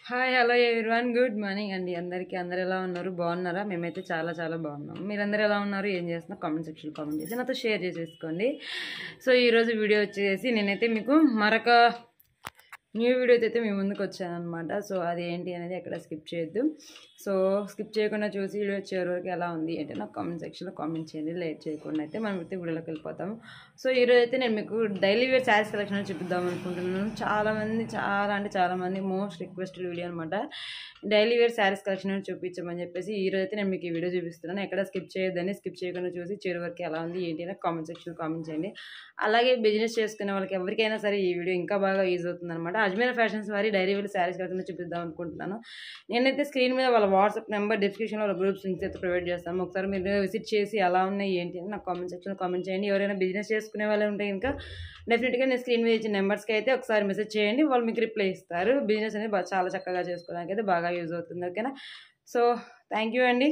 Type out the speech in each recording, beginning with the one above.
hi hello everyone good morning అండి అందరికీ అందరు ఎలా ఉన్నారు బాగున్నారా మేమైతే చాలా చాలా బాగున్నాం మీరందరూ ఎలా ఉన్నారు ఏం చేస్తున్నా కామెంట్ సెక్షన్ కామెంట్ చేసి నాతో షేర్ చేసేసుకోండి సో ఈరోజు వీడియో వచ్చేసి నేనైతే మీకు మరొక న్యూ వీడియో అయితే మీ ముందుకు వచ్చాను అనమాట సో అది ఏంటి అనేది ఎక్కడ స్కిప్ చేయొద్దు సో స్కిప్ చేయకుండా చూసి వీడియో చివరి వరకు ఎలా ఉంది అంటే నాకు కామెంట్ సెక్షన్లో కామెంట్ చేయండి లేట్ చేయకుండా అయితే మనం అయితే వీడియోలోకి వెళ్ళిపోతాము సో ఈరోజు అయితే నేను మీకు డైలీ వేర్ శారీస్ కలెక్షన్ చూపిద్దాం అనుకుంటున్నాను చాలామంది చాలా అంటే చాలామంది మోస్ట్ రిక్వెస్టెడ్ వీడియో అనమాట డైలీ వేర్ శారీస్ కలెక్షన్ చూపించమని చెప్పేసి ఈ రోజు అయితే నేను మీకు ఈ వీడియో చూపిస్తున్నాను ఎక్కడ స్కిప్ చేయొద్దని స్కిప్ చేయకుండా చూసి చివరి వరకు ఎలా ఉంది ఏంటి అని కామెంట్ సెక్షన్లో కామెంట్ చేయండి అలాగే బిజినెస్ చేసుకునే వాళ్ళకి ఎవరికైనా సరే ఈ వీడియో ఇంకా బాగా యూజ్ అవుతుంది అనమాట అజ్మీర్ ఫ్యాషన్స్ వారి డైరీ వేర్ శారీస్ కలెక్షన్ చూపిద్దాం అనుకుంటున్నాను నేనైతే స్క్రీన్ మీద వాళ్ళ వాట్సాప్ నెంబర్ డిస్క్రిప్షన్లో వాళ్ళ గ్రూప్స్ లింక్స్ అయితే ప్రొవైడ్ చేస్తాను ఒకసారి మీరు విజిట్ చేసి ఎలా ఉన్నాయి ఏంటి అని నాకు కామెంట్ సెక్షన్లో కామెంట్ చేయండి ఎవరైనా బిజినెస్ చేసుకునే వాళ్ళు ఉంటే ఇంకా డెఫినెట్గా నేను స్క్రీన్ మీద ఇచ్చిన నెంబర్స్కి అయితే ఒకసారి మెసేజ్ చేయండి వాళ్ళు మీకు రిప్లై ఇస్తారు బిజినెస్ అనేది బా- చాలా చక్కగా చేసుకోవడానికి అయితే బాగా యూజ్ అవుతుంది ఓకేనా సో థ్యాంక్ యూ అండి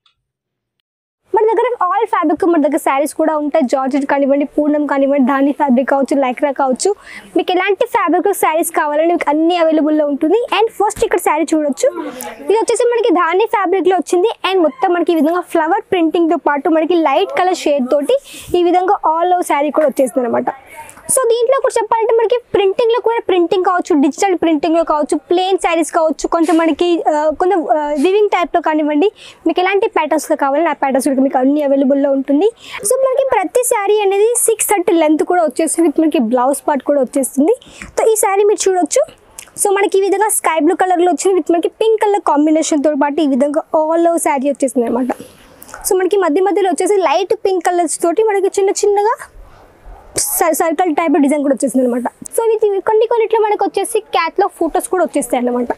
మన దగ్గర ఆల్ ఫ్యాబ్రిక్ మన దగ్గర శారీస్ కూడా ఉంటాయి జార్జెట్ కానివ్వండి పూర్ణం కానివ్వండి దాని ఫ్యాబ్రిక్ కావచ్చు లైక్రా కావచ్చు మీకు ఎలాంటి ఫ్యాబ్రిక్ శారీస్ కావాలని మీకు అన్ని అవైలబుల్లో ఉంటుంది అండ్ ఫస్ట్ ఇక్కడ శారీ చూడొచ్చు ఇది వచ్చేసి మనకి ధాని ఫ్యాబ్రిక్లో వచ్చింది అండ్ మొత్తం మనకి ఈ విధంగా ఫ్లవర్ ప్రింటింగ్తో పాటు మనకి లైట్ కలర్ షేడ్ తోటి ఈ విధంగా ఆల్ ఓవర్ శారీ కూడా వచ్చేస్తుంది అనమాట సో దీంట్లో కూడా చెప్పాలంటే మనకి ప్రింటింగ్లో కూడా ప్రింటింగ్ కావచ్చు డిజిటల్ ప్రింటింగ్లో కావచ్చు ప్లెయిన్ శారీస్ కావచ్చు కొంచెం మనకి ఆ, కొంచెం వివింగ్ టైప్లో కానివ్వండి మీకు ఎలాంటి ప్యాటర్న్స్లో కావాలి ఆ ప్యాటర్న్స్ కూడా మీకు అన్ని అవైలబుల్లో ఉంటుంది సో మనకి ప్రతి శారీ అనేది సిక్స్ థర్టీ లెంత్ కూడా వచ్చేస్తుంది మనకి బ్లౌజ్ పార్ట్ కూడా వచ్చేస్తుంది సో ఈ శారీ మీరు చూడొచ్చు సో మనకి ఈ విధంగా స్కై బ్లూ కలర్లో వచ్చింది విత్ మనకి పింక్ కలర్ కాంబినేషన్తో పాటు ఈ విధంగా ఆల్ ఓవర్ శారీ వచ్చేసింది అనమాట సో మనకి మధ్య మధ్యలో వచ్చేసి లైట్ పింక్ కలర్స్ తోటి మనకి చిన్న చిన్నగా సర్కిల్ టైప్ డిజైన్ కూడా వచ్చేసింది అనమాట సో ఇది కొన్ని కొన్నిట్లో మనకు వచ్చేసి క్యాట్లో ఫొటోస్ కూడా వచ్చేస్తాయి అన్నమాట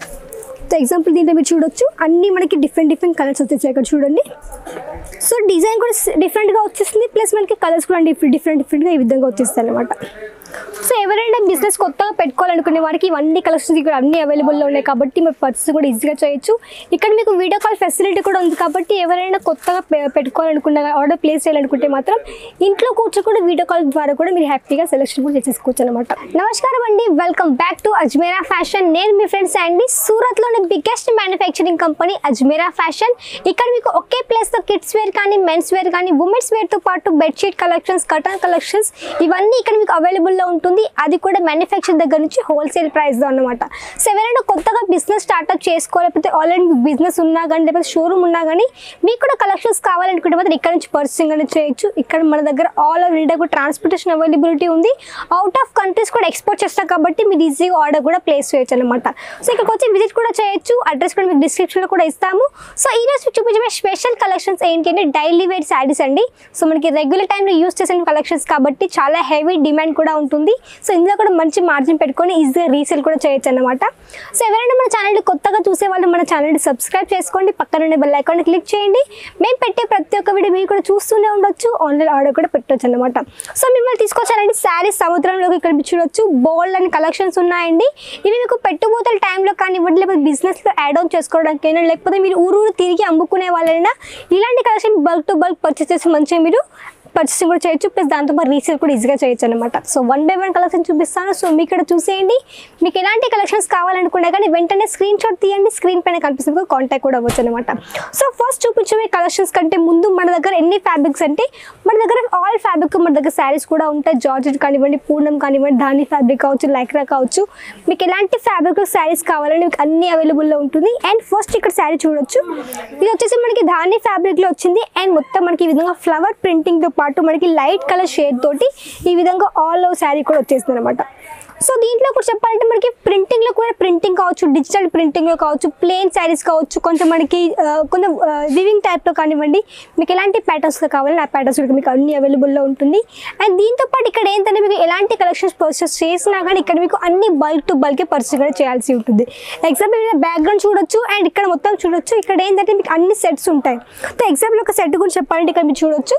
సో ఎగ్జాంపుల్ దీంట్లో మీరు చూడొచ్చు అన్నీ మనకి డిఫరెంట్ డిఫరెంట్ కలర్స్ వచ్చేసాయి ఇక్కడ చూడండి సో డిజైన్ కూడా డిఫరెంట్గా వచ్చేస్తుంది ప్లస్ మనకి కలర్స్ కూడా డిఫరెంట్ డిఫరెంట్ డిఫరెంట్గా ఈ విధంగా వచ్చేస్తాయి అనమాట సో ఎవరైనా బిజినెస్ కొత్తగా పెట్టుకోవాలనుకునే వారికి ఇవన్నీ కలెక్షన్స్ ఇక్కడ అన్ని అవైలబుల్లో ఉన్నాయి కాబట్టి మీరు పర్చేస్ కూడా ఈజీగా చేయొచ్చు ఇక్కడ మీకు వీడియో కాల్ ఫెసిలిటీ కూడా ఉంది కాబట్టి ఎవరైనా కొత్తగా పె- పెట్టుకోవాలనుకున్న ఆర్డర్ ప్లేస్ చేయాలనుకుంటే మాత్రం ఇంట్లో కూర్చొని వీడియో కాల్ ద్వారా కూడా మీరు హ్యాపీగా సెలెక్షన్ కూడా చేసేసుకోవచ్చు అనమాట నమస్కారం అండి welcome back to Ajmera fashion నేను మీ ఫ్రెండ్స్ అండి సూరత్లోని biggest manufacturing company Ajmera fashion ఇక్కడ మీకు ఒకే ప్లేస్లో కిడ్స్ వేర్ కానీ మెన్స్ వేర్ కానీ ఉమెన్స్ వేర్తో పాటు బెడ్షీట్ కలెక్షన్స్ కటన్ కలెక్షన్స్ ఇవన్నీ ఇక్కడ మీకు అవైలబుల్లో ఉంటుంది అది కూడా మ్యానుఫ్యాక్చర్ దగ్గర నుంచి హోల్సేల్ ప్రైస్లో అన్నమాట సో ఎవరైనా కొత్తగా బిజినెస్ స్టార్ట్అప్ చేసుకో లేకపోతే ఆల్రెడీ మీకు బిజినెస్ ఉన్నా కానీ లేకపోతే షోరూమ్ ఉన్నా కానీ మీకు కూడా కలెక్షన్స్ కావాలనుకుంటే మాత్రం ఇక్కడ నుంచి పర్చేసింగ్ అనేది చేయొచ్చు ఇక్కడ మన దగ్గర ఆల్ ఓవర్ ఇండియా కూడా ట్రాన్స్పోర్టేషన్ అవైలబిలిటీ ఉంది అవుట్ ఆఫ్ కంట్రీస్ కూడా ఎక్స్పోర్ట్ చేస్తాం కాబట్టి మీరు ఈజీగా ఆర్డర్ కూడా ప్లేస్ చేయొచ్చు అనమాట సో ఇక్కడికి వచ్చి విజిట్ కూడా చేయొచ్చు అడ్రస్ కూడా మీకు డిస్క్రిప్షన్లో కూడా ఇస్తాము సో ఈ రోజు చూపించే స్పెషల్ కలెక్షన్స్ ఏంటి అంటే డైలీ వేర్ శారీస్ అండి సో మనకి రెగ్యులర్ టైంలో యూస్ చేసిన కలెక్షన్స్ కాబట్టి చాలా హెవీ డిమాండ్ కూడా ఉంటుంది సో ఇందులో కూడా మంచి మార్జిన్ పెట్టుకొని ఈజీగా రీసేల్ కూడా చేయొచ్చు అనమాట సో ఎవరైనా మన ఛానల్ కొత్తగా చూసే వాళ్ళు మన ఛానల్ని సబ్స్క్రైబ్ చేసుకోండి పక్కన ఉండే బెల్ ఐకాన్ క్లిక్ చేయండి మేము పెట్టే ప్రతి ఒక్క వీడియో మీరు కూడా చూస్తూనే ఉండొచ్చు ఆన్లైన్ ఆర్డర్ కూడా పెట్టొచ్చు అనమాట సో మిమ్మల్ని తీసుకొచ్చారంటే శారీస్ సముద్రంలోకి ఇక్కడ మీరు చూడొచ్చు బోల్డ్ అని కలెక్షన్స్ ఉన్నాయండి ఇవి మీకు పెట్టుబోతల టైంలో కానివ్వండి లేకపోతే బిజినెస్లో యాడ్ ఆన్ చేసుకోవడానికైనా లేకపోతే మీరు ఊరు ఊరు తిరిగి అమ్ముకునే వాళ్ళైనా ఇలాంటి collection bulk to bulk purchase చేసి మంచిగా మీరు పర్చేసింగ్ కూడా చేయొచ్చు ప్లస్ దాంతో పాటు రీసేల్ కూడా ఈజీగా చేయొచ్చు అనమాట so one by one collection చూపిస్తాను సో మీకు ఇక్కడ చూసేయండి మీకు ఎలాంటి కలెక్షన్స్ కావాలనుకున్నా కానీ వెంటనే స్క్రీన్ షాట్ తీయండి స్క్రీన్ పైన కనిపిస్తుంది కాంటాక్ట్ కూడా అవ్వచ్చు అనమాట సో ఫస్ట్ చూపించే కలెక్షన్స్ కంటే ముందు మన దగ్గర ఎన్ని ఫ్యాబ్రిక్స్ అంటే మన దగ్గర ఆల్ ఫ్యాబ్రిక్ మన దగ్గర శారీస్ కూడా ఉంటాయి జార్జెట్ కానివ్వండి పూర్ణం కానివ్వండి దాని ఫ్యాబ్రిక్ కావచ్చు లైక్రా కావచ్చు మీకు ఎలాంటి ఫ్యాబ్రిక్ శారీస్ కావాలని మీకు అన్ని అవైలబుల్లో ఉంటుంది అండ్ ఫస్ట్ ఇక్కడ శారీ చూడొచ్చు ఇది వచ్చేసి మనకి ధాని ఫ్యాబ్రిక్లో వచ్చింది అండ్ మొత్తం మనకి ఈ విధంగా ఫ్లవర్ ప్రింటింగ్తో పాటు మనకి లైట్ కలర్ షేడ్ తోటి ఈ విధంగా ఆల్ ఓవర్ శారీ కూడా వచ్చేస్తుంది అనమాట సో దీంట్లో కూడా చెప్పాలంటే మనకి ప్రింటింగ్లో కూడా ప్రింటింగ్ కావచ్చు డిజిటల్ ప్రింటింగ్లో కావచ్చు ప్లెయిన్ శారీస్ కావచ్చు కొంచెం మనకి ఆ, కొంచెం వివింగ్ టైప్లో కానివ్వండి మీకు ఎలాంటి ప్యాటర్న్స్లో కావాలి ఆ ప్యాటర్న్స్ కూడా మీకు అన్ని అవైలబుల్లో ఉంటుంది అండ్ దీంతో పాటు ఇక్కడ ఏంటంటే మీకు ఎలాంటి కలెక్షన్స్ పర్చేస్ చేసినా కానీ ఇక్కడ మీకు అన్ని బల్క్ టు బల్కే పర్చేస్ కూడా చేయాల్సి ఉంటుంది ఎగ్జాంపుల్ బ్యాక్గ్రౌండ్ చూడొచ్చు అండ్ ఇక్కడ మొత్తం చూడొచ్చు ఇక్కడ ఏంటంటే మీకు అన్ని సెట్స్ ఉంటాయి సో ఎగ్జాంపుల్ ఒక సెట్ గురించి చెప్పాలంటే ఇక్కడ మీరు చూడొచ్చు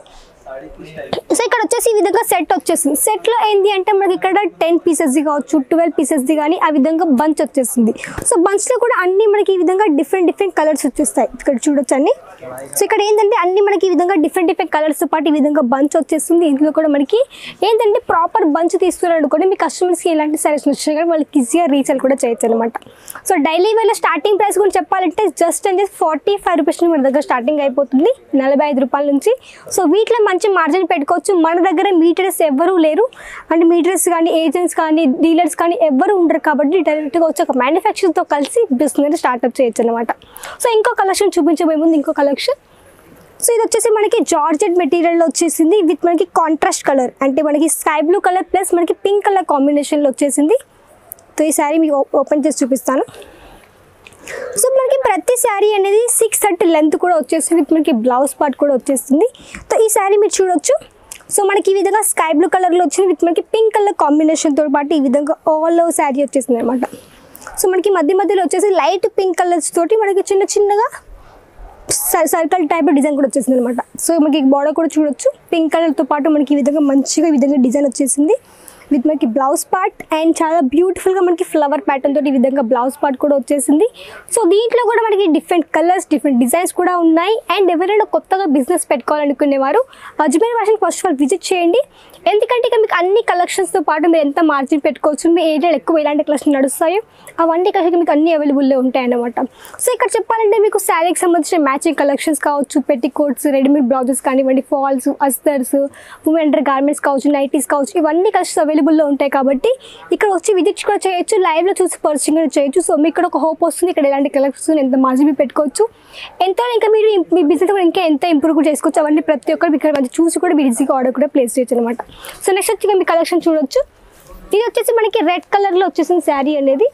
సో ఇక్కడ వచ్చేసి ఈ విధంగా సెట్ వచ్చేసింది సెట్లో ఏంటి అంటే మనకి ఇక్కడ టెన్ పీసెస్ది కావచ్చు ట్వెల్వ్ పీసెస్ది కానీ ఆ విధంగా బంచ్ వచ్చేసింది సో బంచ్లో కూడా అన్ని మనకి ఈ విధంగా డిఫరెంట్ డిఫరెంట్ కలర్స్ వచ్చేస్తాయి ఇక్కడ చూడొచ్చు అన్ని సో ఇక్కడ ఏంటంటే అన్ని మనకి ఈ విధంగా డిఫరెంట్ డిఫరెంట్ కలర్స్తో పాటు ఈ విధంగా బంచ్ వచ్చేస్తుంది ఇందులో కూడా మనకి ఏంటంటే ప్రాపర్ బంచ్ తీసుకున్నారు అనుకోండి మీ కస్టమర్స్కి ఎలాంటి సారీస్ వచ్చినా కానీ వాళ్ళకి ఈజీగా రీసేల్ కూడా చేయొచ్చు అనమాట so daily wear starting price గురించి చెప్పాలంటే జస్ట్ అంటే ఫార్టీ ఫైవ్ రూపీస్ మన దగ్గర స్టార్టింగ్ అయిపోతుంది నలభై ఐదు రూపాయల నుంచి సో వీటిలో మంచి మార్జిన్ పెట్టుకోవచ్చు మన దగ్గర మీటర్స్ ఎవ్వరూ లేరు అంటే మీటర్స్ కానీ ఏజెంట్స్ కానీ డీలర్స్ కానీ ఎవ్వరు ఉండరు కాబట్టి డైరెక్ట్గా వచ్చి ఒక మ్యానుఫ్యాక్చర్తో కలిసి బిజినెస్ స్టార్ట్అప్ చేయొచ్చు అనమాట సో ఇంకో కలెక్షన్ చూపించబోయే ముందు ఇంకో కలెక్షన్ సో ఇది వచ్చేసి మనకి జార్జెట్ మెటీరియల్లో వచ్చేసింది విత్ మనకి కాంట్రాస్ట్ కలర్ అంటే మనకి స్కై బ్లూ కలర్ ప్లస్ మనకి పింక్ కలర్ కాంబినేషన్లో వచ్చేసింది సో ఈ శారీ మీకు ఓ- ఓపెన్ చేసి చూపిస్తాను సో మనకి ప్రతి శారీ అనేది సిక్స్ థర్టీ లెంత్ కూడా వచ్చేస్తుంది విత్ మనకి బ్లౌజ్ పార్ట్ కూడా వచ్చేస్తుంది సో ఈ శారీ మీరు చూడొచ్చు సో మనకి ఈ విధంగా స్కై బ్లూ కలర్లో వచ్చింది విత్ మనకి పింక్ కలర్ కాంబినేషన్తో పాటు ఈ విధంగా ఆల్ ఓవర్ శారీ వచ్చేసింది అనమాట సో మనకి మధ్య మధ్యలో వచ్చేసి లైట్ పింక్ కలర్స్ తోటి మనకి చిన్న చిన్నగా సర్కిల్ టైప్ డిజైన్ కూడా వచ్చేసింది అనమాట సో మనకి బార్డర్ కూడా చూడొచ్చు పింక్ కలర్తో పాటు మనకి ఈ విధంగా మంచిగా ఈ విధంగా డిజైన్ వచ్చేసింది విత్ మనకి బ్లౌజ్ పార్ట్ అండ్ చాలా బ్యూటిఫుల్గా మనకి ఫ్లవర్ ప్యాటర్న్ తోటి ఈ విధంగా బ్లౌజ్ పార్ట్ కూడా వచ్చేసింది సో దీంట్లో కూడా మనకి డిఫరెంట్ కలర్స్ డిఫరెంట్ డిజైన్స్ కూడా ఉన్నాయి అండ్ ఎవరైనా కొత్తగా బిజినెస్ పెట్టుకోవాలనుకునేవారు Ajmer fashion first of all visit చేయండి ఎందుకంటే ఇక మీకు అన్ని కలెక్షన్స్తో పాటు మీరు ఎంత మార్జిన్ పెట్టుకోవచ్చు మీ ఏరియాలో ఎక్కువ ఎలాంటి కలెక్షన్ నడుస్తాయో అవన్నీ కలెక్షన్ మీకు అన్ని అవైలబుల్లో ఉంటాయన్నమాట సో ఇక్కడ చెప్పాలంటే మీకు శారీకి సంబంధించిన మ్యాచింగ్ కలెక్షన్స్ కావచ్చు పెట్టి కోట్స్ రెడీమేడ్ బ్లౌజెస్ కానివ్వండి ఫాల్స్ అస్తర్స్ ఉమెన్ అండర్ గార్మెంట్స్ కావచ్చు నైటీస్ కావచ్చు ఇవన్నీ కలెక్షన్స్ అవైలబుల్లో ఉంటాయి కాబట్టి ఇక్కడ వచ్చి విజిట్ కూడా చేయొచ్చు లైవ్లో చూసి పర్చింగ్ కూడా చేయొచ్చు సో మీకు ఇక్కడ ఒక హోప్ వస్తుంది ఇక్కడ ఎలాంటి కలెక్షన్స్ ఎంత మార్జిన్ మీరు పెట్టుకోవచ్చు ఎంతో ఇంకా మీరు ఇం- మీ బిజినెస్ కూడా ఇంకా ఎంత ఇంప్రూవ్ కూడా చేసుకోవచ్చు అవన్నీ ప్రతి ఒక్కరు ఇక్కడ మంచి చూసి కూడా మీరు ఈజీగా ఆర్డర్ కూడా ప్లేస్ చేయొచ్చు అనమాట సో నెక్స్ట్ వచ్చి మీ కలెక్షన్ చూడొచ్చు ఇది వచ్చేసి మనకి రెడ్ కలర్లో వచ్చేసిన శారీ అనేది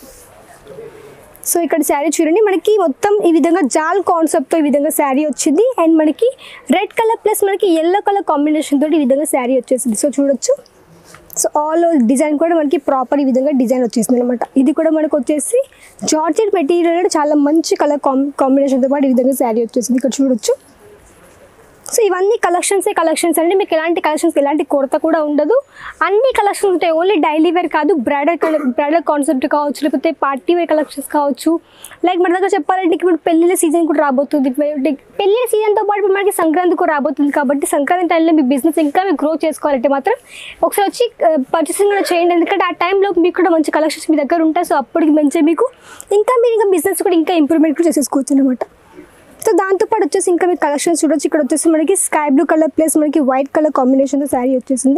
సో ఇక్కడ శారీ చూడండి మనకి మొత్తం ఈ విధంగా జాల్ కాన్సెప్ట్తో ఈ విధంగా శారీ వచ్చింది అండ్ మనకి రెడ్ కలర్ ప్లస్ మనకి ఎల్లో కలర్ కాంబినేషన్ తోటి ఈ విధంగా శారీ వచ్చేసింది సో చూడొచ్చు సో ఆల్ డిజైన్ కూడా మనకి ప్రాపర్ ఈ విధంగా డిజైన్ వచ్చేసింది అనమాట ఇది కూడా మనకు వచ్చేసి జార్జెట్ మెటీరియల్ చాలా మంచి కలర్ కాంబి కాంబినేషన్తో పాటు ఈ విధంగా శారీ వచ్చేసింది ఇక్కడ చూడొచ్చు సో ఇవన్నీ కలెక్షన్సే కలెక్షన్స్ అండి మీకు ఎలాంటి కలెక్షన్స్ ఎలాంటి కొరత కూడా ఉండదు అన్ని కలెక్షన్స్ ఉంటాయి ఓన్లీ డైలీ వేర్ కాదు బ్రైడల్ బ్రైడల్ కాన్సెప్ట్ కావచ్చు లేకపోతే పార్టీ వేర్ కలెక్షన్స్ కావచ్చు లైక్ మన దగ్గర చెప్పాలంటే ఇప్పుడు పెళ్ళిళ్ళ సీజన్ కూడా రాబోతుంది పెళ్ళిళ్ళ సీజన్తో పాటు ఇప్పుడు మనకి సంక్రాంతి కూడా రాబోతుంది కాబట్టి సంక్రాంతి టైంలో మీ బిజినెస్ ఇంకా మీరు గ్రో చేసుకోవాలంటే మాత్రం ఒకసారి వచ్చి పర్చేసింగ్ కూడా చేయండి ఎందుకంటే ఆ టైంలో మీకు కూడా మంచి కలెక్షన్స్ మీ దగ్గర ఉంటాయి సో అప్పటికి మంచిగా మీకు ఇంకా మీరు ఇంకా బిజినెస్ కూడా ఇంకా ఇంప్రూవ్మెంట్ కూడా చేసేసుకోవచ్చు అనమాట సో దాంతోపాటు వచ్చేసి ఇంకా మీకు కలెక్షన్స్ చూడొచ్చు ఇక్కడ వచ్చేసి మనకి స్కై బ్లూ కలర్ ప్లస్ మనకి వైట్ కలర్ కాంబినేషన్తో శారీ వచ్చేసింది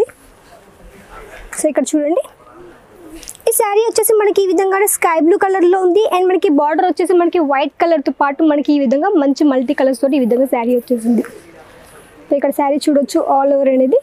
సో ఇక్కడ చూడండి ఈ శారీ వచ్చేసి మనకి ఈ విధంగా స్కై బ్లూ కలర్లో ఉంది అండ్ మనకి బార్డర్ వచ్చేసి మనకి వైట్ కలర్తో పాటు మనకి ఈ విధంగా మంచి మల్టీ కలర్స్ తోటి ఈ విధంగా శారీ వచ్చేసింది సో ఇక్కడ శారీ చూడొచ్చు ఆల్ ఓవర్ అనేది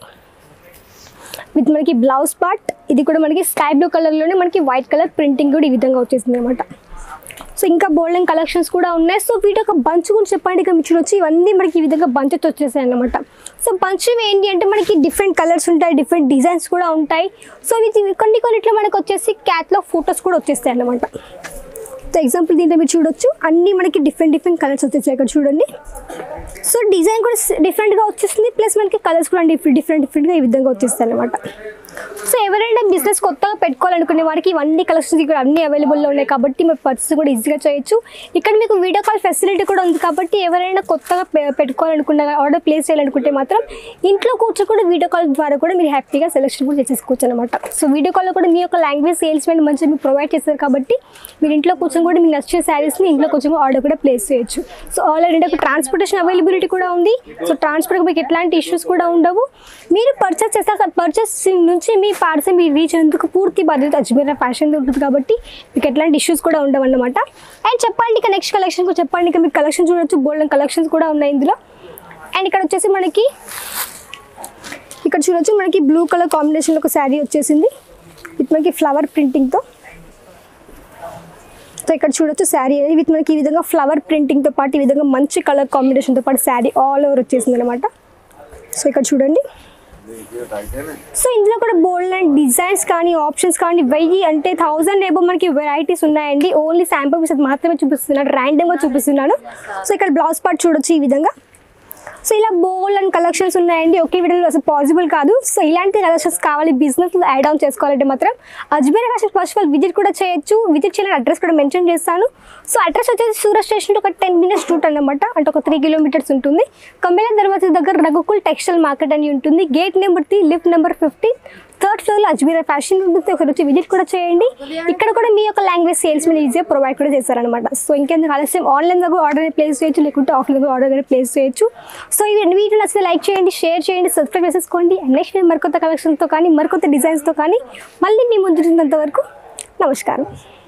విత్ మనకి బ్లౌజ్ పార్ట్ ఇది కూడా మనకి స్కై బ్లూ కలర్లోనే మనకి వైట్ కలర్ ప్రింటింగ్ కూడా ఈ విధంగా వచ్చేసింది అనమాట సో ఇంకా బోల్డెన్ కలెక్షన్స్ కూడా ఉన్నాయి సో వీటి యొక్క బంచ్ గురించి చెప్పండి ఇక మీరు చూడొచ్చు ఇవన్నీ మనకి ఈ విధంగా బంచెస్ వచ్చేసాయి అనమాట సో బంచ్ ఏంటి అంటే మనకి డిఫరెంట్ కలర్స్ ఉంటాయి డిఫరెంట్ డిజైన్స్ కూడా ఉంటాయి సో ఇది కొన్ని కొన్నిట్లో మనకి వచ్చేసి క్యాట్లో ఫొటోస్ కూడా వచ్చేస్తాయి అన్నమాట సో ఎగ్జాంపుల్ దీంట్లో మీరు చూడొచ్చు అన్నీ మనకి డిఫరెంట్ డిఫరెంట్ కలర్స్ వచ్చేసాయి ఇక్కడ చూడండి సో డిజైన్ కూడా డిఫరెంట్గా వచ్చేస్తుంది ప్లస్ మనకి కలర్స్ కూడా డిఫరెంట్ డిఫరెంట్ డిఫరెంట్గా ఈ విధంగా వచ్చేస్తాయి అనమాట సో ఎవరైనా బిజినెస్ కొత్తగా పెట్టుకోవాలనుకునే వారికి ఇవన్నీ కలెక్షన్స్ ఇక్కడ అన్ని అవైలబుల్లో ఉన్నాయి కాబట్టి మీరు పర్చేస్ కూడా ఈజీగా చేయొచ్చు ఇక్కడ మీకు వీడియో కాల్ ఫెసిలిటీ కూడా ఉంది కాబట్టి ఎవరైనా కొత్తగా పె- పెట్టుకోవాలనుకున్న ఆర్డర్ ప్లేస్ చేయాలనుకుంటే మాత్రం ఇంట్లో కూర్చొని కూడా వీడియో కాల్ ద్వారా కూడా మీరు హ్యాపీగా సెలెక్షన్ కూడా చేసేసుకోవచ్చు అనమాట సో వీడియో కాల్లో కూడా మీ యొక్క లాంగ్వేజ్ సేల్స్మెంట్ మంచిగా మీకు ప్రొవైడ్ చేస్తారు కాబట్టి మీరు ఇంట్లో కూర్చొని కూడా మీకు నచ్చిన శారీస్ని ఇంట్లో కూర్చొని ఆర్డర్ కూడా ప్లేస్ చేయొచ్చు సో ఆల్రెడీ ఒక ట్రాన్స్పోర్టేషన్ అవైలబిలిటీ కూడా ఉంది సో ట్రాన్స్పోర్ట్ మీకు ఎట్లాంటి ఇష్యూస్ కూడా ఉండవు మీరు పర్చేస్ చేస్తాక పర్చేసింగ్ నుంచి మీ పార్సల్ మీరు రీచ్ అయ్యేందుకు పూర్తి బాధ్యత అజ్మీర్ ఫ్యాషన్ ఉంటుంది కాబట్టి మీకు ఎట్లాంటి ఇష్యూస్ కూడా ఉండవు అన్నమాట అండ్ చెప్పండి ఇక నెక్స్ట్ కలెక్షన్ కూడా చెప్పండి ఇక మీకు కలెక్షన్ చూడొచ్చు బోల్డెన్ కలెక్షన్స్ కూడా ఉన్నాయి ఇందులో అండ్ ఇక్కడ వచ్చేసి మనకి ఇక్కడ చూడొచ్చు మనకి బ్లూ కలర్ కాంబినేషన్లో ఒక శారీ వచ్చేసింది విత్ మనకి ఫ్లవర్ ప్రింటింగ్తో సో ఇక్కడ చూడొచ్చు శారీ అనేది విత్ మనకి ఈ విధంగా ఫ్లవర్ ప్రింటింగ్తో పాటు ఈ విధంగా మంచి కలర్ కాంబినేషన్తో పాటు శారీ ఆల్ ఓవర్ వచ్చేసింది అనమాట సో ఇక్కడ చూడండి సో ఇందులో కూడా బోల్డ్ అండ్ డిజైన్స్ కానీ ఆప్షన్స్ కానీ వెయ్యి అంటే థౌజండ్ ఏబో మనకి వెరైటీస్ ఉన్నాయండి ఓన్లీ శాంపుల్ పీసెస్ మాత్రమే చూపిస్తున్నాను ర్యాండమ్గా చూపిస్తున్నాను సో ఇక్కడ బ్లౌజ్ పార్ట్ చూడొచ్చు ఈ విధంగా సో ఇలా బోల్డ్ అండ్ కలెక్షన్స్ ఉన్నాయండి ఒకే వీడియోలో అసలు పాసిబుల్ కాదు సో ఇలాంటి కలెక్షన్స్ కావాలి బిజినెస్లో యాడ్ ఆన్ చేసుకోవాలంటే మాత్రం Ajmer fashion first of all visit కూడా చేయొచ్చు విజిట్ చేయని అడ్రస్ కూడా మెన్షన్ చేస్తాను సో అడ్రస్ వచ్చేసి సూరత్ స్టేషన్ ఒక టెన్ మినిట్స్ రూట్ అన్నమాట అంటే ఒక త్రీ కిలోమీటర్స్ ఉంటుంది కంబెల దర్వాజా దగ్గర రఘుకుల్ టెక్స్టైల్ మార్కెట్ అని ఉంటుంది gate number three lift number fifteen third ఫ్లోర్లో అజ్మీర్ ఫ్యాషన్ ఉంటుంది ఒకరు వచ్చి విజిట్ కూడా చేయండి ఇక్కడ కూడా మీ యొక్క లాంగ్వేజ్ సేల్స్ మీద ఈజీగా ప్రొవైడ్ కూడా చేస్తారనమాట సో ఇంకెందుకు ఆలస్యం ఆన్లైన్లో కూడా ఆర్డర్ ప్లేస్ చేయొచ్చు లేకుంటే ఆఫ్లైన్ కూడా ఆర్డర్ ప్లేస్ చేయొచ్చు సో ఈ రెండు వీడియో నచ్చితే లైక్ చేయండి షేర్ చేయండి సబ్స్క్రైబ్ చేసేసుకోండి అండ్ నెక్స్ట్ మరికొత్త కలెక్షన్తో కానీ మరికొత్త డిజైన్స్తో కానీ మళ్ళీ మీ ముందు వరకు నమస్కారం